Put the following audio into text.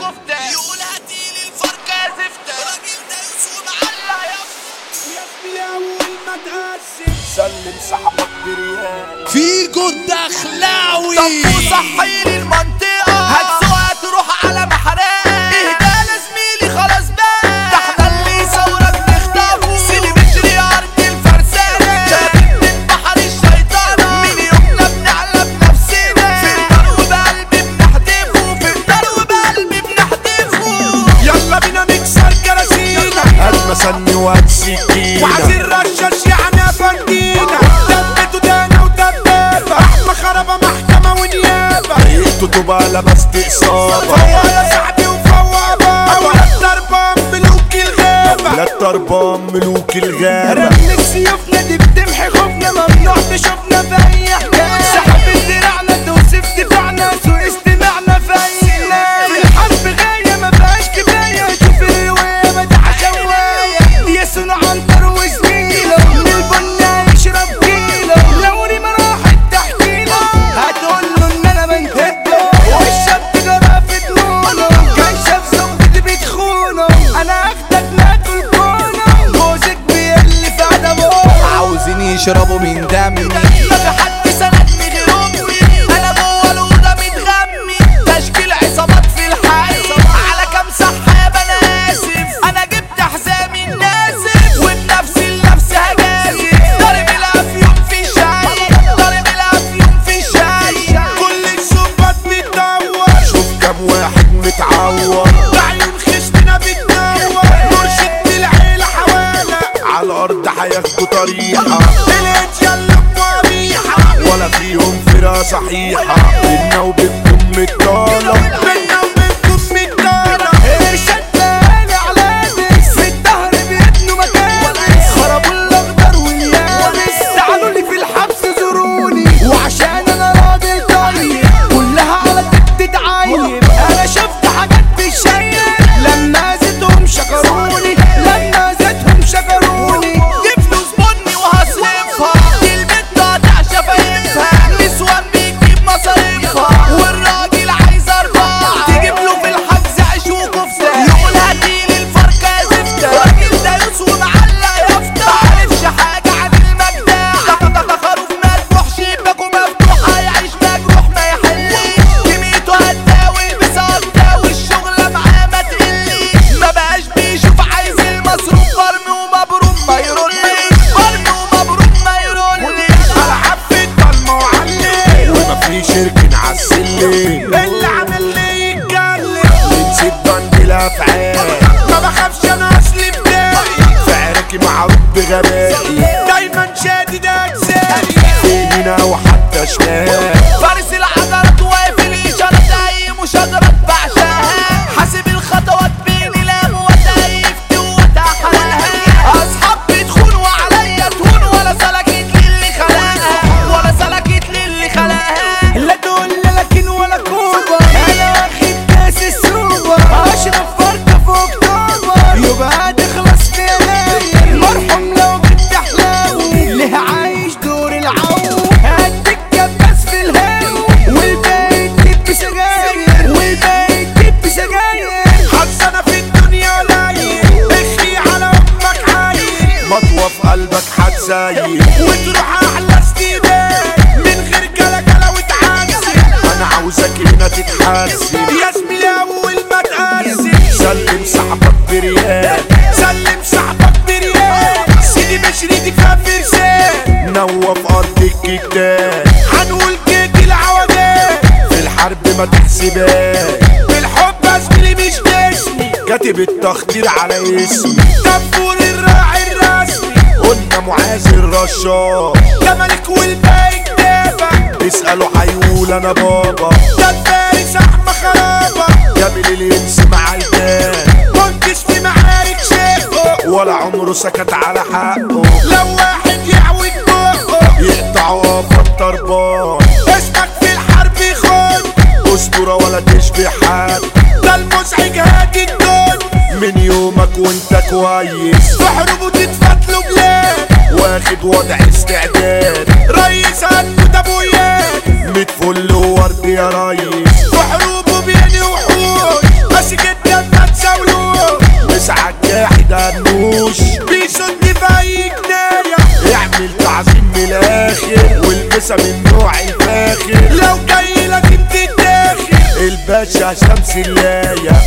كفتة يقول هاتيلي الفرقة يا زفتة راجل دايس ومعلق يا سلم صاحبك بريان فيجو الدخلاوي طب وصحيلي المنطقة هتسوقها تروح على محراب اهدى يا زميلي خلاص بقى ده احنا اللي ثورة بنخطفه سيدي بشري أرض الفرسانة شايفين من بحر الشيطانة من يومنا بنعلى بنفسنا في الدار وبقلبي بنحدفه في الدار وبقلبي بنحدفه يلا بينا نكسر كراسينا هات مسني وهات سكينة وعايزين رشاش يعني فردينا دبته دانا ودبابة احمى خربة محكمة ونيابة انتوا تبقى لبست إصابة فوق يا صاحبي وفوق بابا ولاد ضربان ملوك الغابة ولاد ضربان ملوك الغابة رمل سيوفنا دي بتمحي خوفنا ممنوع تشوفنا في اي حكايه سحب دراعنا توصف دفاعنا سوء استماعنا في اي نايه في الحرب غايه ما بقاش كفايه شوف الروايه مدح شوايه يا سنة عنتر وزميله من البن يشرب كيلو لو ريما راحت تحكي له هتقول له ان انا بنتهده والشاب جرى في دمونه كان شاف زوجتي بتخونه انا اخدك ناكل كونه جوزك بيقل في عدمه عاوزين يشربوا من دمي ما في حد سندني غير امي انا جوه الاوضه متغمي تشكيل عصابات في الحي على كام سحاب انا اسف انا جبت حزامي الناسف وبنفسي لنفسي هجازف ضارب الافيون في شاي ضارب الافيون في شاي كل الشبات بتدور شوف كم واحد متعور بعيون خشمنا بتنور مرشد بالعيلة حوالة على الأرض هياخدوا طريحة بلاد يلا بوريحة ولا فيهم فرقة صحيحة بينا وبينكم متطالة بينا وبينكم متطالة ارشاد بالي على ناس في الدهر بيبنوا مكاني خربوا الاخضر واليابس تعالوا لي في الحبس زوروني وعشان انا راجل طيب كلها على تكت تعايب انا شفت حاجات بالشيء لما زيتهم شكروني لما زيتهم شكروني دي فلوس بني وهصرفها دي البنت قاطع شفايفها نسوان بيجيب مصاريفها والراجل عايز اربعه تجيب له في الحجز عيش وكفته يقول هاتيلي الفرقه يا زفته راجل دايوس ومعلق يافطه معرفش حاجه عن المجدع ده خروف مذبوح شباكه مفتوح هيعيش مجروح ما يحليش كميته هتداوي بس هتداوي الشغله معاه ما تقليش ما بقاش بيشوف عايز المصروف برمي ومبروك ما يروليش برمي ومبروك ما يروليش ألعب في الضلمة وعلي وما في شرك نعسلي اللي عامل لي يتكلم نسيت بند الأفعال ما بخافش أنا أصلي بداية في عركي معروف بغبائي دايما شادد أجسادي يمين أو حتى شمال فارس العجلات واقف الاشارات اي مشاجرات بعشاها حاسب الخطوات بين الاموات ايفت وتحرقها اصحاب بتخونوا عليا تهون ولا سلكت للي خلقها ولا سلكت للي خلقها لا دول لكن ولا كوبا انا واخد كاس السوبر اشرب فرقه في اكتوبر يبقى تخلص في يناير مرحوم لو كنت حلاوي ليه عايش دور العو هديك كباس في الهاو والباقي تجيب سجاير والباقي تجيب سجاير حظ أنا في الدنيا قليل اخي على أمك عايل مطوة في قلبك هتسيل وتروح أحلى استيداد من غير كلاكلة وتعزل أنا عاوزك هنا تتحسن يا زميلي أول ما تقسم سلم صاحبك بريال سلم صاحبك بريال سيدي بشري دي فيها فرسان نوف أرض الكتاب هنقول كيك العوجات في الحرب ما تحسبهاش بالحب يا زميلي مش جسمي كاتب التخدير على اسمي دبور الراعي الرسمي قلنا معاذ الرشاش ده ملك والباقي كتابة اسأله هيقول انا بابا ده الفارس احمى خرابة جابل الانس مع الجان منكش في معارك شيخه ولا عمره سكت على حقه لو واحد يعوج بقه يقطعه قفا الطربان اسمك في الحرب خد اسطورة ولا تشبه حد ده المزعج هادي الدنيا من يومك وانت كويس في حروب تتفتلوا بلاد واخد وضع استعداد ريس هنموت ابويا ميت فل وورد يا ريس في حروب وبيني وحوش ماسك حماسة من نوع الفاخر لو جاي لازم تتاخر الباشا شمس اللاية